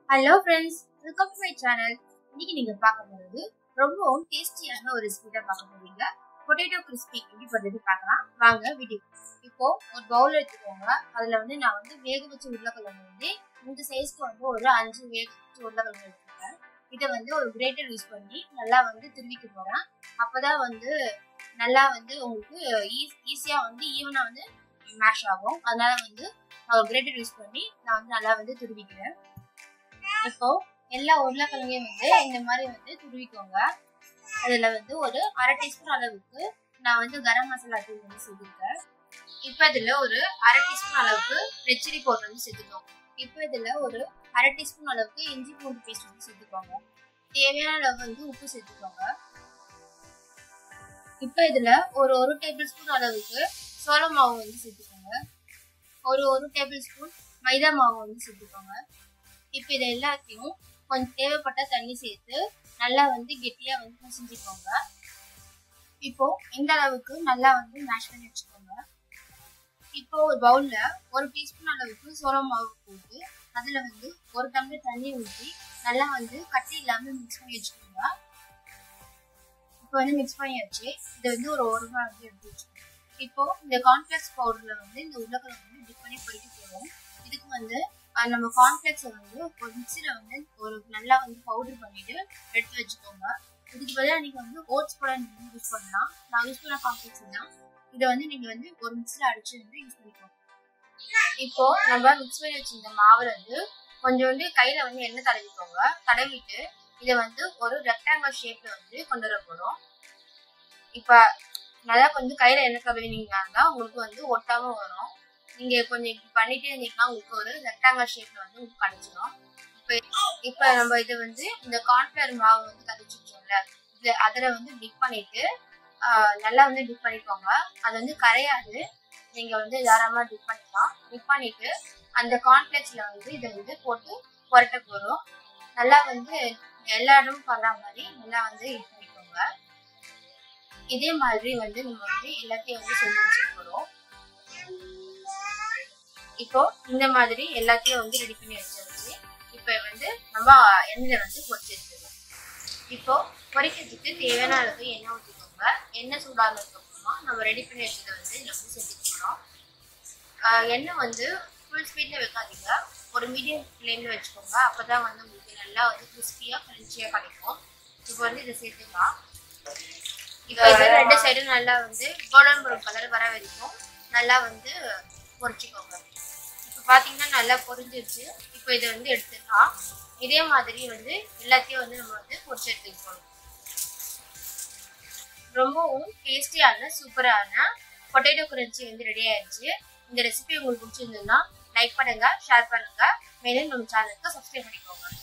hello friends welcome to my channel இன்னைக்கு நீங்க பார்க்க போறது ரொம்பவும் டேஸ்டியான ஒரு ரெசிபி தான் பார்க்க போறீங்க பொட்டேட்டோ கிறிஸ்பி எப்படி பண்றது பார்க்கலாம் வாங்க வீடியோ இப்போ ஒரு பவுல் எடுத்துக்கோங்க அதுல வந்து நான் வந்து வேக வச்ச உருளைக்கிழங்கு வந்து இந்த சைஸ்க்கு வந்து ஒரு அஞ்சு வேக வச்ச உருளைக்கிழங்கு எடுத்துருக்கேன் இதை வந்து ஒரு கிரேட்டர் யூஸ் பண்ணி நல்லா வந்து திருவிக்க போறேன் அப்பதான் வந்து நல்லா வந்து உங்களுக்கு ஈஸியா வந்து ஈவனா வந்து மேஷ் ஆகும் அதனால வந்து நான் கிரேட்டர் யூஸ் பண்ணி நான் வந்து நல்லா வந்து துருவிக்கிறேன் இப்போ எல்லா உருளைக்கிழங்கையும் வந்து இந்த மாதிரி வந்து துருவிக்கோங்க அதுல வந்து ஒரு அரை டீஸ்பூன் அளவுக்கு நான் வந்து கரம் மசாலா தூள் வந்து சேர்த்துருக்கேன் இப்போ இதுல ஒரு அரை டீஸ்பூன் அளவுக்கு ரெட் சில்லி பவுடர் வந்து சேர்த்துக்கோங்க இப்போ இதுல ஒரு அரை டீஸ்பூன் அளவுக்கு இஞ்சி பூண்டு பேஸ்ட் வந்து சேர்த்துக்கோங்க தேவையான அளவு வந்து உப்பு சேர்த்துக்கோங்க இப்போ இதுல ஒரு ஒரு டேபிள் ஸ்பூன் அளவுக்கு சோள மாவு வந்து சேர்த்துக்கோங்க ஒரு ஒரு டேபிள் ஸ்பூன் மைதா மாவு வந்து சேர்த்துக்கோங்க இப்போ இது எல்லாத்தையும் கொஞ்சம் தேவைப்பட்ட தண்ணி சேர்த்து நல்லா வந்து கெட்டியா வந்து பிசைஞ்சுக்கோங்க இப்போ இந்த அளவுக்கு நல்லா வந்து மேஷ் பண்ணி வச்சுக்கோங்க இப்போ ஒரு பவுல்ல ஒரு டீஸ்பூன் அளவுக்கு சோள மாவு போட்டு அதுல வந்து ஒரு டம்ளர் தண்ணி ஊற்றி நல்லா வந்து கட்டி இல்லாம மிக்ஸ் பண்ணி வச்சுக்கோங்க இப்போ வந்து மிக்ஸ் பண்ணியாச்சு இதை வந்து ஒரு ஒரு மணி வந்து எடுத்து வச்சுக்கோங்க இப்போ இந்த கார்ன்ஃபிளெக்ஸ் பவுடர்ல வந்து இந்த உருளைக்கிழங்கு வந்து டிப் பண்ணி பொறிக்க போறோம் இதுக்கு வந்து நம்ம கார்ன்ஃபிளெக்ஸை வந்து ஒரு மிக்சியில வந்து ஒரு நல்லா வந்து பவுடர் பண்ணிட்டு எடுத்து வச்சுக்கோங்க இதுக்கு பதிலாக நீங்க வந்து ஓட்ஸ் கூட நீங்க யூஸ் பண்ணலாம் நான் யூஸ் பண்ண கார்ன்ஃபிளெக்ஸ் தான் இதை வந்து நீங்க வந்து ஒரு மிக்சியில அடிச்சு வந்து யூஸ் பண்ணிக்கோங்க இப்போ நம்ம மிக்ஸ் பண்ணி வச்சிருந்த மாவுல வந்து கொஞ்சம் வந்து கையில வந்து எண்ணெய் தடவிக்கோங்க தடவிட்டு இதை வந்து ஒரு ரெக்டாங்கிள் ஷேப்ல வந்து கொண்டு வர போறோம் இப்ப நல்லா கொஞ்சம் கையில எண்ணெய் தடவினீங்கன்னா உங்களுக்கு வந்து ஒட்டாம வரும் நீங்க கொஞ்சம் இப்படி பண்ணிட்டே இருந்தீங்கன்னா உங்களுக்கு ஒரு ரெக்டாங்கிள் ஷேப்ல வந்து உங்களுக்கு கிடைச்சிடும் இப்ப இப்ப நம்ம இதை வந்து இந்த கார்ன்ஃபிளவர் மாவு வந்து கதைச்சு வச்சோம்ல இது அதுல வந்து டிப் பண்ணிட்டு நல்லா வந்து டிப் பண்ணிக்கோங்க அது வந்து கரையாது நீங்க வந்து தாராளமா டிப் பண்ணிக்கலாம் டிப் பண்ணிட்டு அந்த கார்ன்ஃபிளெக்ஸ்ல வந்து இதை வந்து போட்டு புரட்ட போறோம் நல்லா வந்து எல்லா இடமும் படுற மாதிரி நல்லா வந்து இது பண்ணிக்கோங்க இதே மாதிரி வந்து நம்ம வந்து எல்லாத்தையும் வந்து செஞ்சு வச்சுக்க போறோம் இப்போ இந்த மாதிரி எல்லாத்தையும் வந்து ரெடி பண்ணி வச்சாச்சு இப்போ வந்து நம்ம எண்ணெயில வந்து பொரிச்சு எடுத்துக்கலாம் இப்போ பொரிக்கிறதுக்கு தேவையான அளவு எண்ணெய் ஊற்றிக்கோங்க எண்ணெய் சூடானதுக்கு அப்புறமா நம்ம ரெடி பண்ணி வச்சதை வந்து இதில் வந்து சேர்த்துக்க போகிறோம் எண்ணெய் வந்து ஃபுல் ஸ்பீடில் வைக்காதீங்க ஒரு மீடியம் ஃப்ளேமில் வச்சுக்கோங்க அப்போ தான் வந்து உங்களுக்கு நல்லா வந்து கிறிஸ்பியாக கிரன்ச்சியாக கிடைக்கும் இப்போ வந்து இதை சேர்த்துக்கலாம் இப்போ இது ரெண்டு சைடும் நல்லா வந்து கோல்டன் ப்ரௌன் கலர் வர வரைக்கும் நல்லா வந்து பொரிச்சிக்கோங்க இப்போ பார்த்தீங்கன்னா நல்லா பொரிஞ்சிருச்சு இப்போ இதை வந்து எடுத்துக்கலாம் இதே மாதிரி வந்து எல்லாத்தையும் வந்து நம்ம வந்து பொரிச்சு எடுத்துக்கணும் ரொம்பவும் டேஸ்டியான சூப்பரான பொட்டேட்டோ குரன்ச்சி வந்து ரெடி ஆயிடுச்சு இந்த ரெசிபி உங்களுக்கு பிடிச்சிருந்ததுன்னா லைக் பண்ணுங்க ஷேர் பண்ணுங்க மேலும் நம்ம சேனலுக்கு சப்ஸ்கிரைப் பண்ணிக்கோங்க